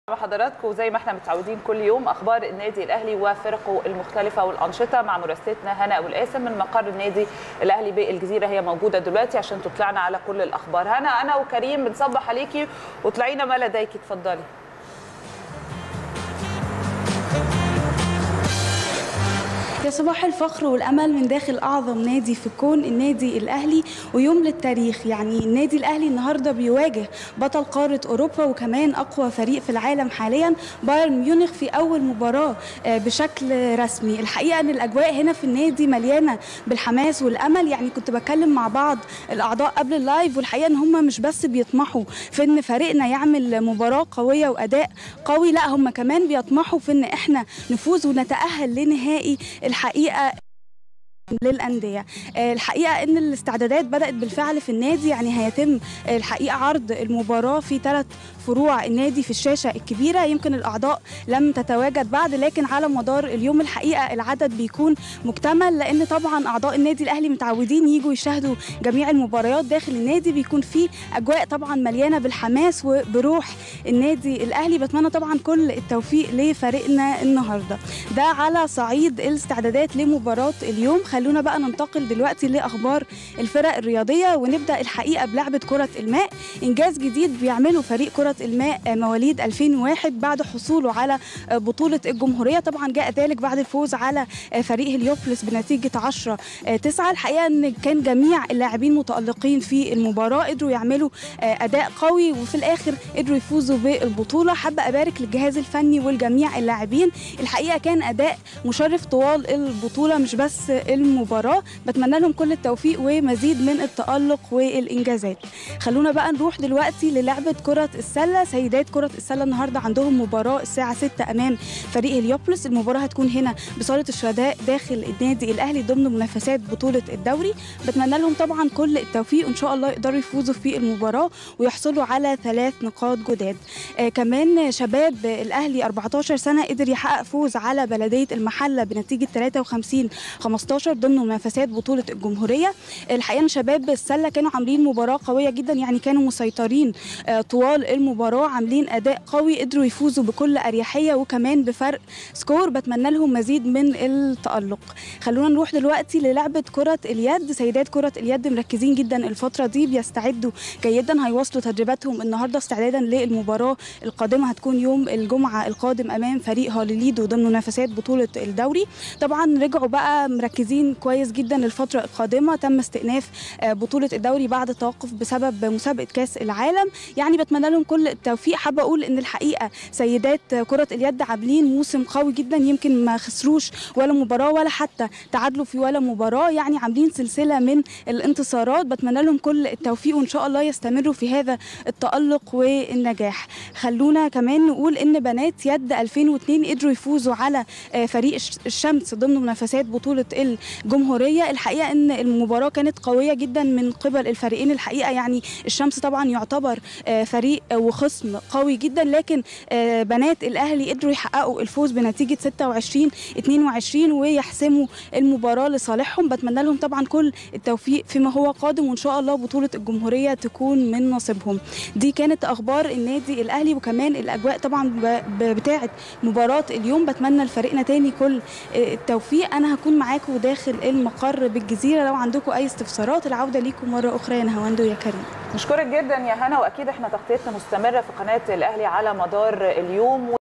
حضراتكم زي ما احنا متعودين كل يوم اخبار النادي الاهلي وفرقه المختلفه والانشطه مع مراسلتنا هنا ابو القاسم من مقر النادي الاهلي بالجزيره هي موجوده دلوقتي عشان تطلعنا على كل الاخبار هنا انا وكريم بنصبح عليكي وطلعينا ما لديك اتفضلي يا صباح الفخر والامل من داخل اعظم نادي في الكون النادي الاهلي ويوم للتاريخ يعني النادي الاهلي النهارده بيواجه بطل قاره اوروبا وكمان اقوى فريق في العالم حاليا بايرن ميونخ في اول مباراه بشكل رسمي الحقيقه ان الاجواء هنا في النادي مليانه بالحماس والامل يعني كنت بتكلم مع بعض الاعضاء قبل اللايف والحقيقه ان هم مش بس بيطمحوا في ان فريقنا يعمل مباراه قويه واداء قوي لا هم كمان بيطمحوا في ان احنا نفوز ونتاهل لنهائي الحقيقه للانديه الحقيقه ان الاستعدادات بدات بالفعل في النادي يعني هيتم الحقيقه عرض المباراه في ثلاث فروع النادي في الشاشه الكبيره يمكن الاعضاء لم تتواجد بعد لكن على مدار اليوم الحقيقه العدد بيكون مكتمل لان طبعا اعضاء النادي الاهلي متعودين يجوا يشاهدوا جميع المباريات داخل النادي بيكون في اجواء طبعا مليانه بالحماس وبروح النادي الاهلي بتمنى طبعا كل التوفيق لفريقنا النهارده ده على صعيد الاستعدادات لمباراه اليوم خلونا بقى ننتقل دلوقتي لاخبار الفرق الرياضيه ونبدا الحقيقه بلعبه كره الماء انجاز جديد بيعمله فريق كره الماء مواليد 2001 بعد حصوله على بطوله الجمهوريه طبعا جاء ذلك بعد الفوز على فريق هليوبلس بنتيجه 10 9 الحقيقه ان كان جميع اللاعبين متالقين في المباراه قدروا يعملوا اداء قوي وفي الاخر قدروا يفوزوا بالبطوله حابه ابارك للجهاز الفني والجميع اللاعبين الحقيقه كان اداء مشرف طوال البطوله مش بس المباراه بتمنى لهم كل التوفيق ومزيد من التالق والانجازات خلونا بقى نروح دلوقتي للعبه كره السله سيدات كره السله النهارده عندهم مباراه الساعه 6 امام فريق هليوبلس المباراه هتكون هنا بصاله الشهداء داخل النادي الاهلي ضمن منافسات بطوله الدوري بتمنى لهم طبعا كل التوفيق وان شاء الله يقدروا يفوزوا في المباراه ويحصلوا على ثلاث نقاط جداد آه كمان شباب الاهلي 14 سنه قدر يحقق فوز على بلديه المحله بنتيجه 53 15 ضمن منافسات بطوله الجمهوريه الحقيقه شباب السله كانوا عاملين مباراه قويه جدا يعني كانوا مسيطرين آه طوال المباراه عاملين اداء قوي قدروا يفوزوا بكل اريحيه وكمان بفرق سكور بتمنى لهم مزيد من التالق خلونا نروح دلوقتي للعبه كره اليد سيدات كره اليد مركزين جدا الفتره دي بيستعدوا جيدا هيواصلوا تدريباتهم النهارده استعدادا للمباراه القادمه هتكون يوم الجمعه القادم امام فريق هوليليدو ضمن منافسات بطوله الدوري طبعا رجعوا بقى مركزين كويس جدا الفتره القادمه تم استئناف بطوله الدوري بعد التوقف بسبب مسابقه كاس العالم يعني بتمنى لهم كل التوفيق حابه اقول ان الحقيقه سيدات كره اليد عاملين موسم قوي جدا يمكن ما خسروش ولا مباراه ولا حتى تعادلوا في ولا مباراه يعني عاملين سلسله من الانتصارات بتمنى لهم كل التوفيق وان شاء الله يستمروا في هذا التالق والنجاح خلونا كمان نقول ان بنات يد 2002 قدروا يفوزوا على فريق الشمس ضمن منافسات بطوله الجمهوريه الحقيقه ان المباراه كانت قويه جدا من قبل الفريقين الحقيقه يعني الشمس طبعا يعتبر فريق وخصم قوي جدا لكن بنات الاهلي قدروا يحققوا الفوز بنتيجه 26 22 ويحسموا المباراه لصالحهم بتمنى لهم طبعا كل التوفيق فيما هو قادم وان شاء الله بطوله الجمهوريه تكون من نصيبهم دي كانت اخبار النادي الاهلي وكمان الاجواء طبعا بتاعه مباراه اليوم بتمنى لفريقنا تاني كل التوفيق انا هكون معاكم داخل المقر بالجزيره لو عندكم اي استفسارات العوده ليكم مره اخرى يا نهاوندو يا كريم نشكرك جدا يا هنا واكيد احنا تغطيتنا مستمره في قناه الاهلي على مدار اليوم